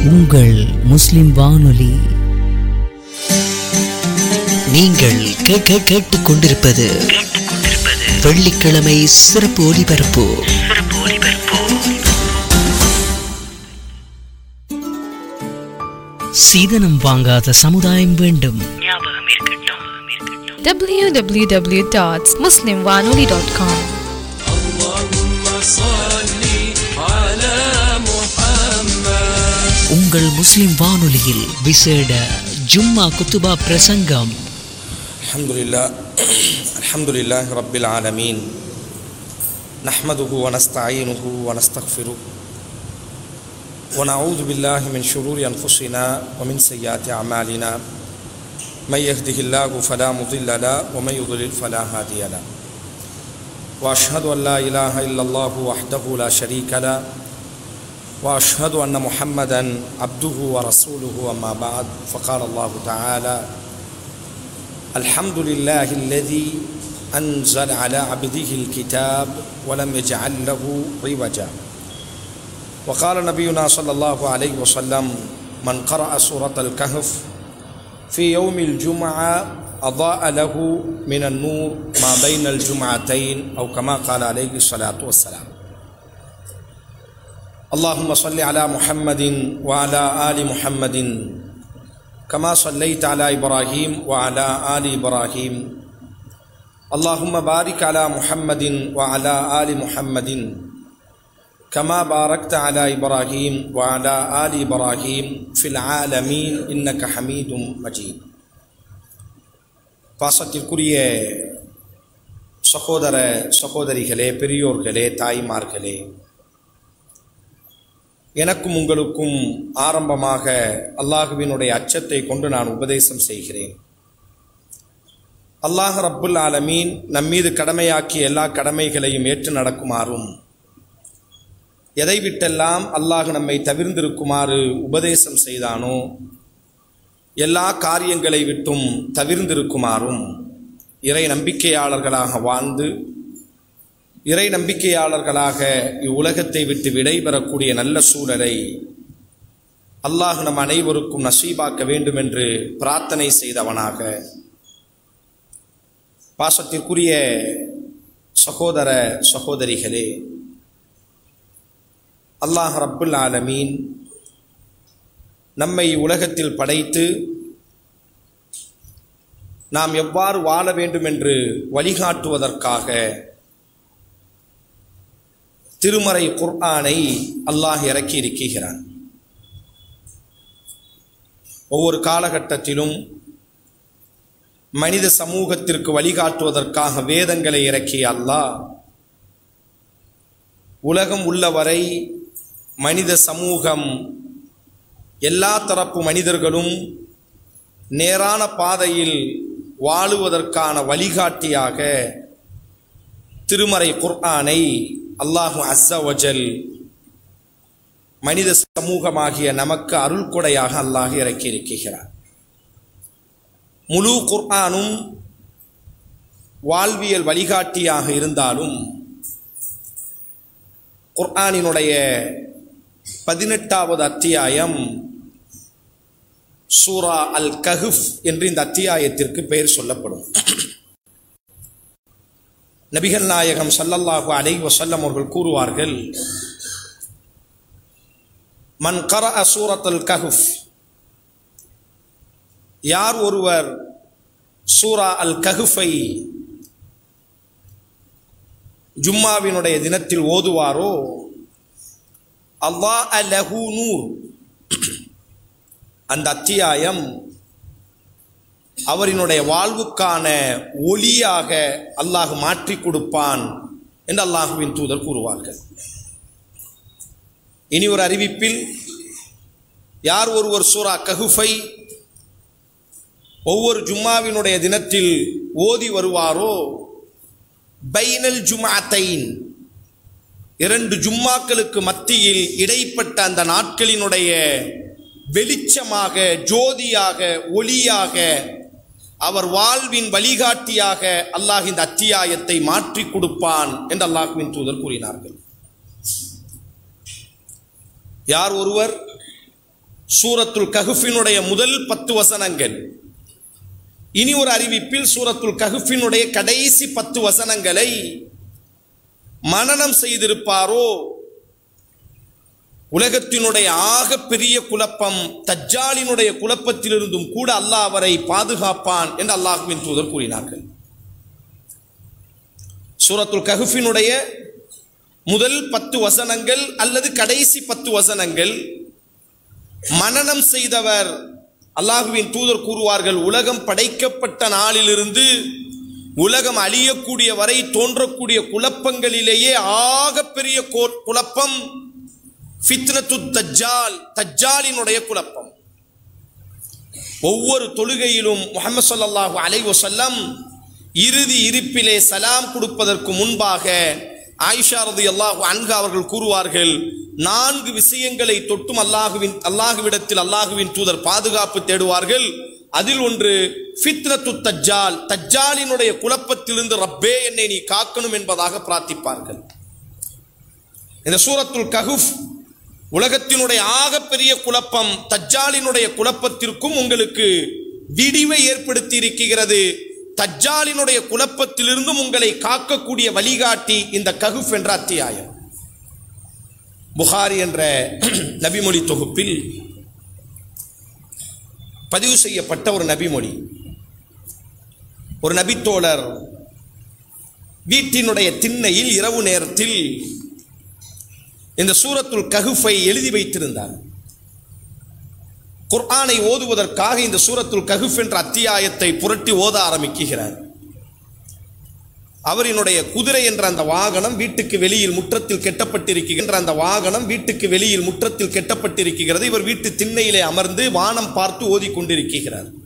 உங்கள் முஸ்லிம் வானொலி நீங்கள் கேட்க கேட்டுக் கொண்டிருப்பது வெள்ளிக்கிழமை சிறப்பு ஒலிபரப்பு சீதனம் வாங்காத சமுதாயம் வேண்டும் www.muslimwanoli.com உங்கள் முஸ்லிம் வானொலியில் விசேட ஜும்மா குத்துபா பிரசங்கம் الحمد لله الحمد لله رب العالمين نحمده ونستعينه ونستغفره ونعوذ بالله من شرور أنفسنا ومن سيئات أعمالنا من يهده الله فلا مضل له ومن يضلل فلا هادي له وأشهد أن لا إله إلا الله وحده لا شريك له وأشهد أن محمدا عبده ورسوله أما بعد فقال الله تعالى الحمد لله الذي أنزل على عبده الكتاب ولم يجعل له عوجا وقال نبينا صلى الله عليه وسلم من قرأ سورة الكهف في يوم الجمعة أضاء له من النور ما بين الجمعتين أو كما قال عليه الصلاة والسلام اللهم صل على محمد وعلى آل محمد كما صليت على ابراهيم وعلى ال ابراهيم اللهم بارك على محمد وعلى ال محمد كما باركت على ابراهيم وعلى ال ابراهيم في العالمين انك حميد مجيد பாசத்திற்குரிய சகோதர சகோதரிகளே பெரியோர்களே தாய்மார்களே எனக்கும் உங்களுக்கும் ஆரம்பமாக அல்லாஹுவினுடைய அச்சத்தை கொண்டு நான் உபதேசம் செய்கிறேன் அல்லாஹ் ரப்புல் ஆலமீன் நம்மீது கடமையாக்கிய எல்லா கடமைகளையும் ஏற்று நடக்குமாறும் எதை விட்டெல்லாம் அல்லாஹ் நம்மை தவிர்ந்திருக்குமாறு உபதேசம் செய்தானோ எல்லா காரியங்களை விட்டும் தவிர்ந்திருக்குமாறும் இறை நம்பிக்கையாளர்களாக வாழ்ந்து இறை நம்பிக்கையாளர்களாக இவ்வுலகத்தை விட்டு விடைபெறக்கூடிய நல்ல சூழலை அல்லாஹ் நம் அனைவருக்கும் நசீபாக்க வேண்டும் என்று பிரார்த்தனை செய்தவனாக பாசத்திற்குரிய சகோதர சகோதரிகளே அல்லாஹ் ரப்புல் ஆலமீன் நம்மை உலகத்தில் படைத்து நாம் எவ்வாறு வாழ வேண்டும் என்று வழிகாட்டுவதற்காக திருமறை குர்ஆனை அல்லாஹ் இறக்கி இருக்கிறான் ஒவ்வொரு காலகட்டத்திலும் மனித சமூகத்திற்கு வழிகாட்டுவதற்காக வேதங்களை இறக்கிய அல்லாஹ் உலகம் உள்ளவரை மனித சமூகம் எல்லா தரப்பு மனிதர்களும் நேரான பாதையில் வாழுவதற்கான வழிகாட்டியாக திருமறை குர்ஆனை அல்லாஹு அஸ்ஸவஜல் மனித சமூகமாகிய நமக்கு அருள் கொடையாக அல்லாஹ் இறக்கி இருக்கிறார் முழு குர்ஆனும் வாழ்வியல் வழிகாட்டியாக இருந்தாலும் குர்ஆனினுடைய பதினெட்டாவது அத்தியாயம் சூரா அல் கஹுஃப் என்று இந்த அத்தியாயத்திற்கு பெயர் சொல்லப்படும் நபிகள் நாயகம் சல்லல்லாஹு அலை வசல்லம் அவர்கள் கூறுவார்கள் மன் கர சூரத்துல் கஹுஃப் யார் ஒருவர் சூரா அல் கஹுஃபை ஜும்மாவினுடைய தினத்தில் ஓதுவாரோ அல்லா லஹு நூர் அந்த அத்தியாயம் அவரினுடைய வாழ்வுக்கான ஒளியாக அல்லாஹ் மாற்றி கொடுப்பான் என்று அல்லாஹுவின் தூதர் கூறுவார்கள் இனி ஒரு அறிவிப்பில் யார் ஒருவர் சூரா கஹுஃபை ஒவ்வொரு ஜும்மாவினுடைய தினத்தில் ஓதி வருவாரோ பைனல் ஜுமாத்தைன் இரண்டு ஜும்மாக்களுக்கு மத்தியில் இடைப்பட்ட அந்த நாட்களினுடைய வெளிச்சமாக ஜோதியாக ஒளியாக அவர் வாழ்வின் வழிகாட்டியாக அல்லாஹ் இந்த அத்தியாயத்தை மாற்றி கொடுப்பான் என்று அல்லாஹ்வின் தூதர் கூறினார்கள் யார் ஒருவர் சூரத்துல் கஹுஃபினுடைய முதல் பத்து வசனங்கள் இனி ஒரு அறிவிப்பில் சூரத்துல் கஹுஃபினுடைய கடைசி பத்து வசனங்களை மனனம் செய்திருப்பாரோ உலகத்தினுடைய ஆக பெரிய குழப்பம் தஜ்ஜாலினுடைய குழப்பத்திலிருந்தும் கூட அல்லாஹ் அவரை பாதுகாப்பான் என்று அல்லாஹுவின் தூதர் கூறினார்கள் சூரத்துல் கஹுஃபினுடைய முதல் பத்து வசனங்கள் அல்லது கடைசி பத்து வசனங்கள் மனனம் செய்தவர் அல்லாஹுவின் தூதர் கூறுவார்கள் உலகம் படைக்கப்பட்ட நாளிலிருந்து உலகம் அழியக்கூடிய வரை தோன்றக்கூடிய குழப்பங்களிலேயே ஆகப்பெரிய கோ- குழப்பம் ஃபித்னத்து தஜ்ஜால் தஜ்ஜாலினுடைய குழப்பம் ஒவ்வொரு தொழுகையிலும் முஹம்மது ஸல்லல்லாஹு அலைஹி வஸல்லம் இறுதி இருப்பிலே சலாம் கொடுப்பதற்கு முன்பாக ஆயிஷா ரலியல்லாஹு அன்ஹா அவர்கள் கூறுவார்கள் நான்கு விஷயங்களை தொட்டும் அல்லாஹுவின் அல்லாஹுவிடத்தில் அல்லாஹுவின் தூதர் பாதுகாப்பு தேடுவார்கள் அதில் ஒன்று ஃபித்னத்து தஜ்ஜால் தஜ்ஜாலினுடைய குழப்பத்திலிருந்து ரப்பே என்னை நீ காக்கணும் என்பதாக பிரார்த்திப்பார்கள் இந்த சூரத்துல் கஹுஃப் உலகத்தினுடைய ஆகப்பெரிய குழப்பம் தஜ்ஜாலினுடைய குழப்பத்திற்கும் உங்களுக்கு விடிவை ஏற்படுத்தி இருக்கிறது தஜ்ஜாலினுடைய குழப்பத்திலிருந்தும் உங்களை காக்கக்கூடிய வழிகாட்டி இந்த கஹுஃப் என்ற அத்தியாயம் புகாரி என்ற நபிமொழி தொகுப்பில் பதிவு செய்யப்பட்ட ஒரு நபிமொழி ஒரு நபித்தோழர் வீட்டினுடைய திண்ணையில் இரவு நேரத்தில் இந்த சூரத்துல் கஹுஃபை எழுதி வைத்திருந்தார் குர்ஆனை ஓதுவதற்காக இந்த சூரத்துல் கஹுஃப் என்ற அத்தியாயத்தை புரட்டி ஓத ஆரம்பிக்கிறார் அவரினுடைய குதிரை என்ற அந்த வாகனம் வீட்டுக்கு வெளியில் முற்றத்தில் கெட்டப்பட்டிருக்கின்ற அந்த வாகனம் வீட்டுக்கு வெளியில் முற்றத்தில் கெட்டப்பட்டிருக்கிறது இவர் வீட்டு திண்ணையிலே அமர்ந்து வானம் பார்த்து ஓதிக்கொண்டிருக்கிறார்